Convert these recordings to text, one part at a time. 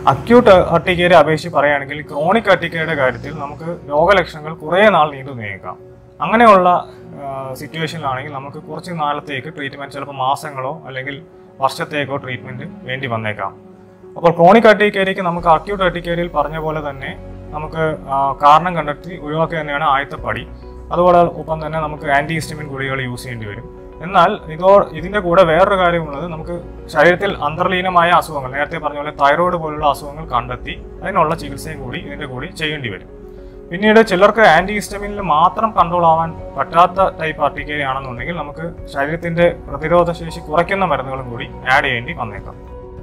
acute അർട്ടിക്കയെ അപേക്ഷിച്ച് പറയുകയാണെങ്കിൽ chronic അർട്ടിക്കയുടെ കാര്യത്തിൽ നമുക്ക് രോഗലക്ഷണങ്ങൾ കുറേ നാൾ നീണ്ടു നീക്കാം അങ്ങനെയുള്ള സിറ്റുവേഷനിലാണെങ്കിൽ നമുക്ക് കുറച്ച് നാളത്തേക്ക് ട്രീറ്റ്മെന്റ് ചിലപ്പോൾ മാസങ്ങളോ അല്ലെങ്കിൽ വർഷത്തേക്കോ ട്രീറ്റ്മെന്റ് വേണ്ടി വന്നേക്കാം അപ്പോൾ ക്രോണിക് അർട്ടിക്കേരിയക്ക് നമുക്ക് അക്യൂട്ട് അർട്ടിക്കേരിയയിൽ പറഞ്ഞ പോലെ തന്നെ നമുക്ക് ആ, കാരണം കണ്ടെത്തി ഒഴിവാക്കുക തന്നെയാണ് ആദ്യത്തെ പടി അതുപോലെ ഒപ്പം തന്നെ നമുക്ക് ആന്റി ഹിസ്റ്റമിൻ ഗുളികൾ യൂസ് ചെയ്യേണ്ടി വരും എന്നാൽ ഇതോ ഇതിന്റെ കൂടെ വേറൊരു കാര്യമുള്ളത് നമുക്ക് ശരീരത്തിൽ അന്തർലീനമായ അസുഖങ്ങൾ നേരത്തെ പറഞ്ഞ പോലെ തൈറോയ്ഡ് പോലുള്ള അസുഖങ്ങൾ കണ്ടെത്തി അതിനുള്ള ചികിത്സയും കൂടി ഇതിന്റെ കൂടി ചെയ്യേണ്ടി വരും പിന്നീട് ചിലർക്ക് ആന്റി ഹിസ്റ്റമിനിൽ മാത്രം കൺട്രോൾ ആവാൻ പറ്റാത്ത ടൈപ്പ് ആർട്ടിക്കേരിയ ആണെന്നുണ്ടെങ്കിൽ നമുക്ക് ശരീരത്തിന്റെ പ്രതിരോധ ശേഷി കുറയ്ക്കുന്ന മരുന്നുകളും കൂടി ആഡ് ചെയ്യേണ്ടി വന്നേക്കാം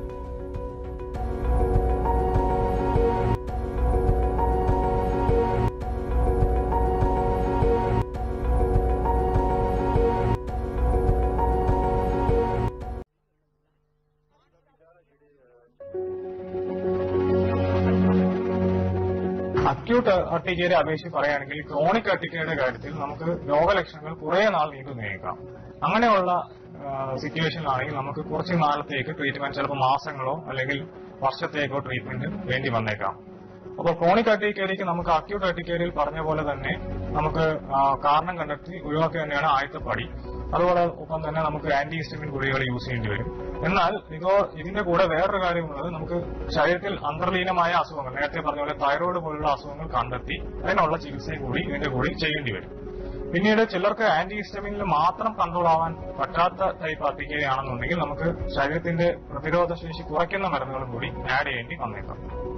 അക്യൂട്ട് അർട്ടിക്കയെ അപേക്ഷിച്ച് പറയുകയാണെങ്കിൽ ക്രോണിക് അർട്ടിക്കയുടെ കാര്യത്തിൽ നമുക്ക് രോഗലക്ഷണങ്ങൾ കുറേ നാൾ നീണ്ടു നീക്കാം അങ്ങനെയുള്ള സിറ്റുവേഷനിലാണെങ്കിൽ നമുക്ക് കുറച്ച് നാളത്തേക്ക് ട്രീറ്റ്മെന്റ് ചിലപ്പോൾ മാസങ്ങളോ അല്ലെങ്കിൽ വർഷത്തേക്കോ ട്രീറ്റ്മെന്റ് വേണ്ടി വന്നേക്കാം അപ്പോൾ ക്രോണിക് അർട്ടിക്കേരിയക്ക് നമുക്ക് അക്യൂട്ട് അർട്ടിക്കേരിയയിൽ പറഞ്ഞ പോലെ തന്നെ നമുക്ക് ആ, കാരണം കണ്ടെത്തി ഒഴിവാക്കുക തന്നെയാണ് ആദ്യത്തെ പടി അതുപോലെ ഒപ്പം തന്നെ നമുക്ക് ആന്റി ഹിസ്റ്റമിൻ ഗുളികൾ യൂസ് ചെയ്യേണ്ടി വരും എന്നാൽ ഇതോ ഇതിന്റെ കൂടെ വേറൊരു കാര്യമുള്ളത് നമുക്ക് ശരീരത്തിൽ അന്തർലീനമായ അസുഖങ്ങൾ നേരത്തെ പറഞ്ഞ പോലെ തൈറോയ്ഡ് പോലുള്ള അസുഖങ്ങൾ കണ്ടെത്തി അതിനുള്ള ചികിത്സയും കൂടി ഇതിന്റെ കൂടി ചെയ്യേണ്ടി വരും പിന്നീട് ചിലർക്ക് ആന്റി ഹിസ്റ്റമിനിൽ മാത്രം കൺട്രോൾ ആവാൻ പറ്റാത്ത ടൈപ്പ് അർട്ടിക്കേരിയ ആണെന്നുണ്ടെങ്കിൽ നമുക്ക് ശരീരത്തിന്റെ പ്രതിരോധ ശേഷി കുറയ്ക്കുന്ന മരുന്നുകളും കൂടി ആഡ് ചെയ്യേണ്ടി വന്നേക്കാം